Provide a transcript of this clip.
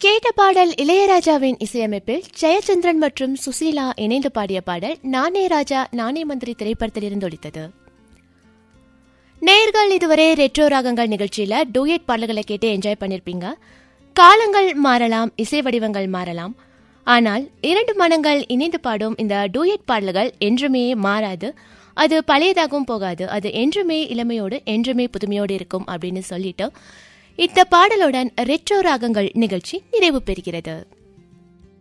கேட்ட பாடல் இளையராஜாவின் இசையமைப்பில் ஜெயச்சந்திரன் மற்றும் சுசீலா இணைந்து பாடிய பாடல் நானே ராஜா நானே மந்திரி திரைப்படத்தில் இருந்து ஒலித்தது நேர்கள் இதுவரை ரெட்ரோ ராகங்கள் நிகழ்ச்சியில டூயட் பாடல்களை கேட்டு என்ஜாய் பண்ணிருப்பீங்க காலங்கள் மாறலாம் இசை வடிவங்கள் மாறலாம் ஆனால் இரண்டு மனங்கள் இணைந்து பாடும் இந்த டூயட் பாடல்கள் என்றுமே மாறாது அது பழையதாகவும் போகாது அது என்றுமே இளமையோடு என்றுமே புதுமையோடு இருக்கும் அப்படின்னு சொல்லிட்டு இந்த பாடலுடன் ரெட்ரோ ராகங்கள் நிகழ்ச்சி நிறைவு பெறுகிறது